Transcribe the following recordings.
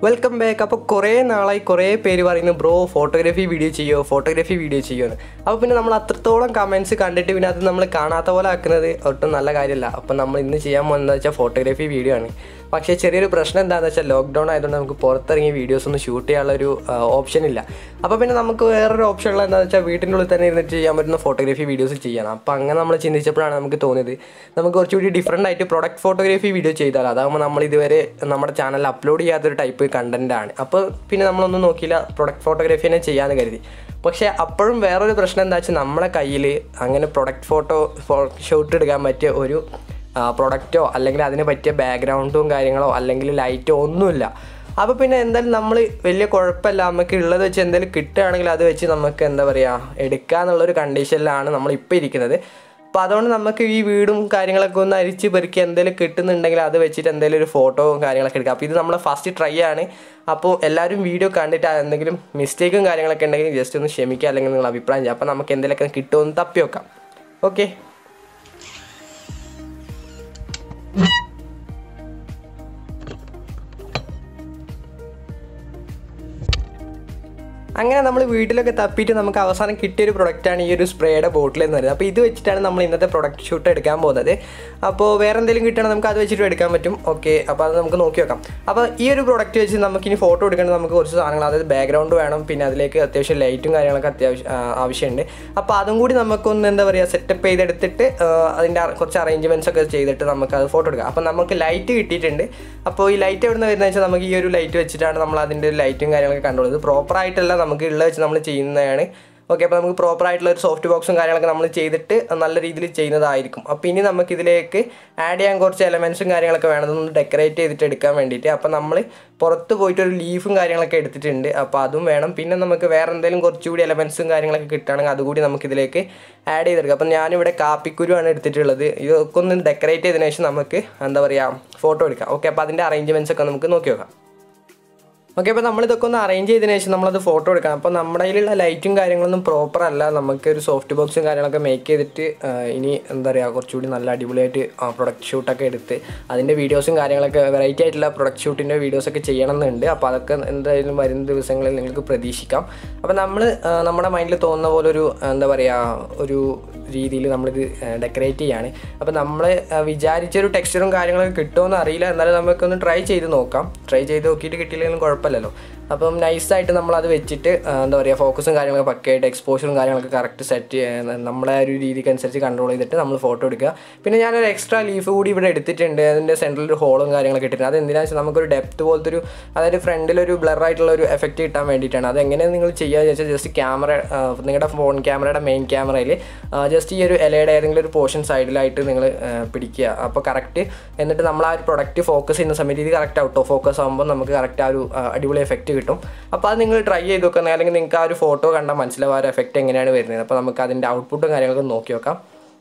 welcome back അപ്പോൾ കുറേ നാളായി കുറേ പേര് പറയുന്നു ബ്രോ ഫോട്ടോഗ്രാഫി വീഡിയോ ചെയ്യുമോ ഫോട്ടോഗ്രാഫി വീഡിയോ ചെയ്യുമെന്ന് അപ്പോൾ പിന്നെ നമ്മൾ അത്രത്തോളം കമൻസ് കണ്ടിട്ട് പിന്നെ അത് നമ്മൾ കാണാത്ത പോലെ ആക്കുന്നത് ഒട്ടും നല്ല കാര്യമല്ല അപ്പോൾ നമ്മൾ ഇന്ന് ചെയ്യാൻ പോകുന്നത് വെച്ചാൽ ഫോട്ടോഗ്രാഫി വീഡിയോ ആണ് പക്ഷേ ചെറിയൊരു പ്രശ്നം എന്താണെന്ന് വെച്ചാൽ ലോക്ക്ഡൗൺ ആയതുകൊണ്ട് നമുക്ക് പുറത്തിറങ്ങി വീഡിയോസ് ഒന്നും ഷൂട്ട് ചെയ്യാനുള്ള ഒരു ഓപ്ഷൻ ഇല്ല അപ്പോൾ പിന്നെ നമുക്ക് വേറൊരു ഓപ്ഷൻ ഉള്ളത് എന്താണെന്ന് വെച്ചാൽ വീട്ടിൻ്റെ ഉള്ളിൽ തന്നെ ഇരുന്നിട്ട് ചെയ്യാൻ പറ്റുന്ന ഫോട്ടോഗ്രാഫി വീഡിയോസ് ചെയ്യണം അപ്പോൾ അങ്ങനെ നമ്മൾ ചിന്തിച്ചപ്പോഴാണ് നമുക്ക് തോന്നിയത് നമുക്ക് കുറച്ചുകൂടി ഡിഫറെൻ്റ് ആയിട്ട് പ്രൊഡക്റ്റ് ഫോട്ടോഗ്രാഫി വീഡിയോ ചെയ്താൽ അതാകുമ്പോൾ നമ്മൾ ഇതുവരെ നമ്മുടെ ചാനലിൽ അപ്ലോഡ് ചെയ്യാത്തൊരു ടൈപ്പ് കണ്ടന്റ് ആണ് അപ്പോൾ പിന്നെ നമ്മളൊന്നും നോക്കിയില്ല പ്രൊഡക്റ്റ് ഫോട്ടോഗ്രാഫി തന്നെ ചെയ്യാമെന്ന് കരുതി പക്ഷേ അപ്പോഴും വേറൊരു പ്രശ്നം എന്താ വെച്ചാൽ നമ്മളെ കയ്യിൽ അങ്ങനെ പ്രൊഡക്റ്റ് ഫോട്ടോ ഷൂട്ട് എടുക്കാൻ പറ്റിയ ഒരു പ്രൊഡക്റ്റോ അല്ലെങ്കിൽ അതിന് പറ്റിയ ബാക്ക്ഗ്രൗണ്ടും കാര്യങ്ങളോ അല്ലെങ്കിൽ ലൈറ്റോ ഒന്നുമില്ല അപ്പോൾ പിന്നെ എന്തായാലും നമ്മൾ വലിയ കുഴപ്പമില്ല നമുക്ക് ഉള്ളത് വെച്ച് എന്തെങ്കിലും കിട്ടുകയാണെങ്കിൽ അത് വെച്ച് നമുക്ക് എന്താ പറയുക എടുക്കുക എന്നുള്ളൊരു കണ്ടീഷനിലാണ് നമ്മൾ ഇപ്പോൾ ഇരിക്കുന്നത് അപ്പോൾ അതുകൊണ്ട് നമുക്ക് ഈ വീടും കാര്യങ്ങളൊക്കെ ഒന്ന് അരിച്ച് പെറുക്കി എന്തെങ്കിലും കിട്ടുന്നുണ്ടെങ്കിൽ അത് വെച്ചിട്ട് എന്തെങ്കിലും ഒരു ഫോട്ടോയും കാര്യങ്ങളൊക്കെ എടുക്കാം അപ്പോൾ ഇത് നമ്മൾ ഫസ്റ്റ് ട്രൈ ആണ് അപ്പോൾ എല്ലാവരും വീഡിയോ കണ്ടിട്ട് എന്തെങ്കിലും മിസ്റ്റേക്കും കാര്യങ്ങളൊക്കെ ഉണ്ടെങ്കിൽ ജസ്റ്റ് ഒന്ന് ക്ഷമിക്കുക അല്ലെങ്കിൽ നിങ്ങൾ അഭിപ്രായം ചെയ്യുക അപ്പോൾ നമുക്ക് എന്തെങ്കിലുമൊക്കെ കിട്ടുമെന്ന് തപ്പി വെക്കാം ഓക്കെ അങ്ങനെ നമ്മൾ വീട്ടിലൊക്കെ തപ്പിയിട്ട് നമുക്ക് അവസാനം കിട്ടിയൊരു പ്രൊഡക്റ്റാണ് ഈ ഒരു സ്പ്രേയുടെ ബോട്ടിൽ എന്ന് പറയുന്നത് അപ്പോൾ ഇത് വെച്ചിട്ടാണ് നമ്മൾ ഇന്നത്തെ പ്രൊഡക്റ്റ് ഷൂട്ട് എടുക്കാൻ പോകുന്നത് അപ്പോൾ വേറെ എന്തെങ്കിലും കിട്ടണം നമുക്ക് അത് വെച്ചിട്ട് എടുക്കാൻ പറ്റും ഓക്കെ അപ്പോൾ അത് നമുക്ക് നോക്കി വെക്കാം അപ്പോൾ ഈ ഒരു പ്രൊഡക്റ്റ് വെച്ച് നമുക്ക് ഇനി ഫോട്ടോ എടുക്കേണ്ടത് നമുക്ക് കുറച്ച് സാധനങ്ങൾ അതായത് ബാക്ക്ഗ്രൗണ്ട് വേണം പിന്നെ അതിലേക്ക് അത്യാവശ്യം ലൈറ്റും കാര്യങ്ങളൊക്കെ അത്യാവശ്യം ആ, ആവശ്യമുണ്ട് അപ്പോൾ അതും കൂടി നമുക്കൊന്ന് എന്താ പറയുക സെറ്റപ്പ് ചെയ്തെടുത്തിട്ട് ആ, അതിൻ്റെ അ- കുറച്ച് അറേഞ്ച്മെൻറ്റ്സ് ഒക്കെ ചെയ്തിട്ട് നമുക്ക് അത് ഫോട്ടോ എടുക്കാം അപ്പോൾ നമുക്ക് ലൈറ്റ് കിട്ടിയിട്ടുണ്ട് അപ്പോൾ ഈ ലൈറ്റ് എവിടെ നിന്ന് വരുന്നത് വെച്ചാൽ നമുക്ക് ഈ ഒരു ലൈറ്റ് വെച്ചിട്ടാണ് നമ്മൾ അതിൻ്റെ ലൈറ്റും കാര്യങ്ങളൊക്കെ കണ്ടുള്ളത് ഇത് പ്രോപ്പർ ആയിട്ടല്ല നമുക്ക് ഉള്ളത് വെച്ച് നമ്മൾ ചെയ്യുന്നതാണ് ഓക്കെ അപ്പോൾ നമുക്ക് പ്രോപ്പർ ആയിട്ടുള്ള ഒരു സോഫ്റ്റ് ബോക്സും കാര്യങ്ങളൊക്കെ നമ്മൾ ചെയ്തിട്ട് നല്ല രീതിയിൽ ചെയ്യുന്നതായിരിക്കും അപ്പോൾ ഇനി നമുക്ക് ഇതിലേക്ക് ആഡ് ചെയ്യാൻ കുറച്ച് എലമെൻസും കാര്യങ്ങളൊക്കെ വേണം ഇതൊന്ന് ഡെക്കറേറ്റ് ചെയ്തിട്ട് എടുക്കാൻ വേണ്ടിയിട്ട് അപ്പോൾ നമ്മൾ പുറത്ത് പോയിട്ട് ഒരു ലീഫും കാര്യങ്ങളൊക്കെ എടുത്തിട്ടുണ്ട് അപ്പോൾ അതും വേണം പിന്നെ നമുക്ക് വേറെ എന്തെങ്കിലും കുറച്ചുകൂടി എലമെൻസും കാര്യങ്ങളൊക്കെ കിട്ടുകയാണെങ്കിൽ അതുകൂടി നമുക്ക് ഇതിലേക്ക് ആഡ് ചെയ്തെടുക്കാം അപ്പം ഞാനിവിടെ കാപ്പിക്കുരുവാണ് എടുത്തിട്ടുള്ളത് ഇതൊക്കെ ഒന്ന് ഡെക്കറേറ്റ് ചെയ്തതിനു ശേഷം നമുക്ക് എന്താ പറയുക ഫോട്ടോ എടുക്കാം ഓക്കെ അപ്പോൾ അതിൻ്റെ അറേഞ്ച്മെൻറ്റ്സ് ഒക്കെ നമുക്ക് നോക്കി നോക്കാം ഓക്കെ അപ്പോൾ നമ്മൾ ഇതൊക്കെ ഒന്ന് അറേഞ്ച് ചെയ്തതിന് ശേഷം നമ്മളത് ഫോട്ടോ എടുക്കണം അപ്പോൾ നമ്മുടെ കയ്യിലുള്ള ലൈറ്റും കാര്യങ്ങളൊന്നും പ്രോപ്പർ അല്ല നമുക്ക് ഒരു സോഫ്റ്റ് ബോക്സും കാര്യങ്ങളൊക്കെ മേക്ക് ചെയ്തിട്ട് ആ, ഇനി എന്താ പറയുക കുറച്ചുകൂടി നല്ല അടിപൊളിയായിട്ട് പ്രൊഡക്റ്റ് ഷൂട്ടൊക്കെ എടുത്ത് അതിൻ്റെ വീഡിയോസും കാര്യങ്ങളൊക്കെ വെറൈറ്റി ആയിട്ടുള്ള പ്രൊഡക്റ്റ് ഷൂട്ടിൻ്റെ വീഡിയോസൊക്കെ ചെയ്യണമെന്നുണ്ട് അപ്പോൾ അതൊക്കെ എന്തായാലും വരുന്ന ദിവസങ്ങളിൽ നിങ്ങൾക്ക് പ്രതീക്ഷിക്കാം അപ്പോൾ നമ്മൾ നമ്മുടെ മൈൻഡിൽ തോന്നുന്ന പോലെ ഒരു എന്താ പറയുക ഒരു രീതിയിൽ നമ്മളിത് ഡെക്കറേറ്റ് ചെയ്യാണ് അപ്പോൾ നമ്മൾ വിചാരിച്ചൊരു ടെക്സ്ചറും കാര്യങ്ങളൊക്കെ കിട്ടുമെന്ന് അറിയില്ല എന്നാലും നമുക്കൊന്ന് ട്രൈ ചെയ്ത് നോക്കാം ട്രൈ ചെയ്ത് നോക്കിയിട്ട് കിട്ടിയില്ലെങ്കിലും കുഴപ്പമില്ലല്ലോ അപ്പം നൈസായിട്ട് നമ്മളത് വെച്ചിട്ട് ആ, എന്താ പറയുക ഫോക്കസും കാര്യങ്ങളൊക്കെ പക്കയായിട്ട് എക്സ്പോഷറും കാര്യങ്ങളൊക്കെ കറക്റ്റ് സെറ്റ് നമ്മളെ ഒരു രീതിക്ക് അനുസരിച്ച് കൺട്രോൾ ചെയ്തിട്ട് നമ്മൾ ഫോട്ടോ എടുക്കുക പിന്നെ ഞാനൊരു എക്സ്ട്രാ ലീഫ് കൂടി ഇവിടെ എടുത്തിട്ടുണ്ട് അതിൻ്റെ സെൻട്രൽ ഒരു ഹോളും കാര്യങ്ങളൊക്കെ ഇട്ടിട്ടുണ്ട് അത് എന്തിനാണെന്ന് വെച്ചാൽ നമുക്കൊരു ഡെപ്ത് പോലത്തെ ഒരു അതായത് ഫ്രണ്ടിലൊരു ബ്ലർ ആയിട്ടുള്ള ഒരു എഫക്റ്റ് കിട്ടാൻ വേണ്ടിയിട്ടാണ് അത് എങ്ങനെ നിങ്ങൾ ചെയ്യുക വെച്ചാൽ ജസ്റ്റ് ക്യാമറ നിങ്ങളുടെ ഫോൺ ക്യാമറയുടെ മെയിൻ ക്യാമറയിൽ ജസ്റ്റ് ഈ ഒരു ഇലയുടെ ഏതെങ്കിലും ഒരു പോർഷൻ സൈഡിലായിട്ട് നിങ്ങൾ പിടിക്കുക അപ്പോൾ കറക്റ്റ് എന്നിട്ട് നമ്മൾ ആ ഒരു പ്രൊഡക്റ്റ് ഫോക്കസ് ചെയ്യുന്ന സമയത്ത് ഇത് കറക്റ്റ് ഔട്ട് ഓഫ് ഫോക്കസ് ആകുമ്പോൾ നമുക്ക് കറക്റ്റ് ആ ഒരു ആ, അടിപൊളി എഫക്റ്റ് കിട്ടും അപ്പോൾ അത് നിങ്ങൾ ട്രൈ ചെയ്ത് നോക്കുക അല്ലെങ്കിൽ നിങ്ങൾക്ക് ആ ഒരു ഫോട്ടോ കണ്ടാൽ മനസ്സിലാവും ആ ഒരു എഫക്റ്റ് എങ്ങനെയാണ് വരുന്നത് അപ്പോൾ നമുക്ക് അതിൻ്റെ ഔട്ട്പുട്ടും കാര്യങ്ങളൊക്കെ നോക്കി നോക്കാം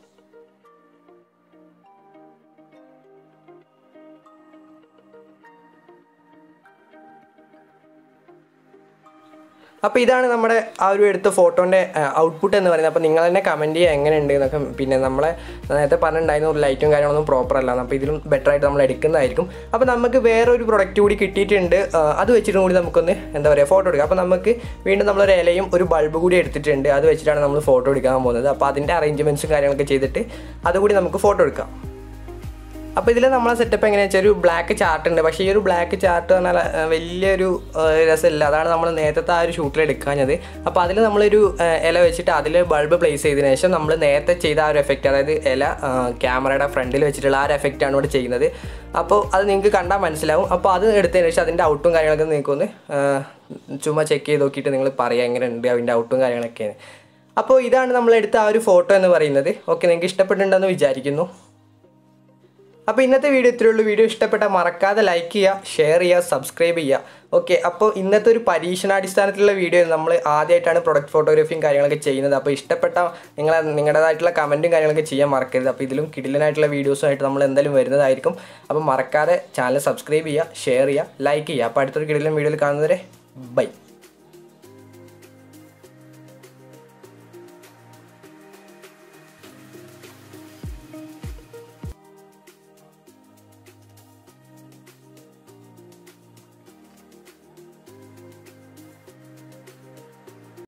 അപ്പോൾ ഇതാണ് നമ്മുടെ ആ ഒരു എടുത്ത ഫോട്ടോൻ്റെ ഔട്ട്പുട്ട് എന്ന് പറയുന്നത് അപ്പോൾ നിങ്ങൾ തന്നെ കമൻറ്റ് ചെയ്യുക എങ്ങനെയുണ്ട് എന്നൊക്കെ പിന്നെ നമ്മളെ നേരത്തെ പറഞ്ഞിട്ടുണ്ടായിരുന്ന ഒരു ലൈറ്റും കാര്യങ്ങളൊന്നും പ്രോപ്പർ അല്ല അപ്പോൾ ഇതിലും ബെറ്റർ ആയിട്ട് നമ്മൾ എടുക്കുന്നതായിരിക്കും അപ്പോൾ നമുക്ക് വേറെ ഒരു പ്രൊഡക്റ്റ് കൂടി കിട്ടിയിട്ടുണ്ട് ആ, അത് വെച്ചിട്ടും കൂടി നമുക്കൊന്ന് എന്താ പറയുക ഫോട്ടോ എടുക്കാം അപ്പോൾ നമുക്ക് വീണ്ടും നമ്മളൊരു ഇലയും ഒരു ബൾബ് കൂടി എടുത്തിട്ടുണ്ട് അത് വെച്ചിട്ടാണ് നമ്മൾ ഫോട്ടോ എടുക്കാൻ പോകുന്നത് അപ്പോൾ അതിൻ്റെ അറേഞ്ച്മെൻറ്റ്സും കാര്യങ്ങളൊക്കെ ചെയ്തിട്ട് അതുകൂടി നമുക്ക് ഫോട്ടോ എടുക്കാം അപ്പോൾ ഇതിൽ നമ്മളെ സെറ്റപ്പ് എങ്ങനെയാ വെച്ചാൽ ഒരു ബ്ലാക്ക് ചാർട്ട് ഉണ്ട് പക്ഷേ ഈ ഒരു ബ്ലാക്ക് ചാർട്ട് പറഞ്ഞാൽ ആ, വലിയൊരു ആ, രസമില്ല അതാണ് നമ്മൾ നേരത്തെ ആ ഒരു ഷൂട്ടിൽ എടുക്കാഞ്ഞത് അപ്പോൾ അതിൽ നമ്മളൊരു ആ, ഇല വെച്ചിട്ട് അതിൽ ബൾബ് പ്ലേസ് ചെയ്തതിനു ശേഷം നമ്മൾ നേരത്തെ ചെയ്ത ആ ഒരു എഫക്റ്റ് അതായത് ഇല ആ, ക്യാമറയുടെ ഫ്രണ്ടിൽ വെച്ചിട്ടുള്ള ആ ഒരു എഫക്റ്റാണ് ഇവിടെ ചെയ്യുന്നത് അപ്പോൾ അത് നിങ്ങൾക്ക് കണ്ടാൽ മനസ്സിലാവും അപ്പോൾ അത് എടുത്തതിന് ശേഷം അതിൻ്റെ ഔട്ടും കാര്യങ്ങളൊക്കെ നിങ്ങൾക്കൊന്ന് ആ, ചുമ്മാ ചെക്ക് ചെയ്ത് നോക്കിയിട്ട് നിങ്ങൾ പറയാം എങ്ങനെ ഉണ്ട് അതിൻ്റെ ഔട്ടും കാര്യങ്ങളൊക്കെയാണ് അപ്പോൾ ഇതാണ് നമ്മൾ എടുത്ത ആ ഒരു ഫോട്ടോ എന്ന് പറയുന്നത് ഓക്കെ നിങ്ങൾക്ക് ഇഷ്ടപ്പെട്ടിട്ടുണ്ടെന്ന് വിചാരിക്കുന്നു അപ്പോൾ ഇന്നത്തെ വീഡിയോ ഇത്രയേ ഉള്ളൂ വീഡിയോ ഇഷ്ടപ്പെട്ടാൽ മറക്കാതെ ലൈക്ക് ചെയ്യുക ഷെയർ ചെയ്യുക സബ്സ്ക്രൈബ് ചെയ്യുക ഓക്കെ അപ്പോൾ ഇന്നത്തെ ഒരു പരീക്ഷണാടിസ്ഥാനത്തിലുള്ള വീഡിയോ നമ്മൾ ആദ്യമായിട്ടാണ് പ്രൊഡക്റ്റ് ഫോട്ടോഗ്രാഫിയും കാര്യങ്ങളൊക്കെ ചെയ്യുന്നത് അപ്പോൾ ഇഷ്ടപ്പെട്ട നിങ്ങൾ നിങ്ങളുടേതായിട്ടുള്ള കമൻറ്റും കാര്യങ്ങളൊക്കെ ചെയ്യാൻ മറക്കരുത് അപ്പോൾ ഇതിലും കിടിലനായിട്ടുള്ള വീഡിയോസുമായിട്ട് നമ്മൾ എന്തായാലും വരുന്നതായിരിക്കും അപ്പോൾ മറക്കാതെ ചാനൽ സബ്സ്ക്രൈബ് ചെയ്യുക ഷെയർ ചെയ്യുക ലൈക്ക് ചെയ്യുക അപ്പോൾ അടുത്തൊരു കിടിലൻ വീഡിയോയിൽ കാണുന്നവരെ ബൈ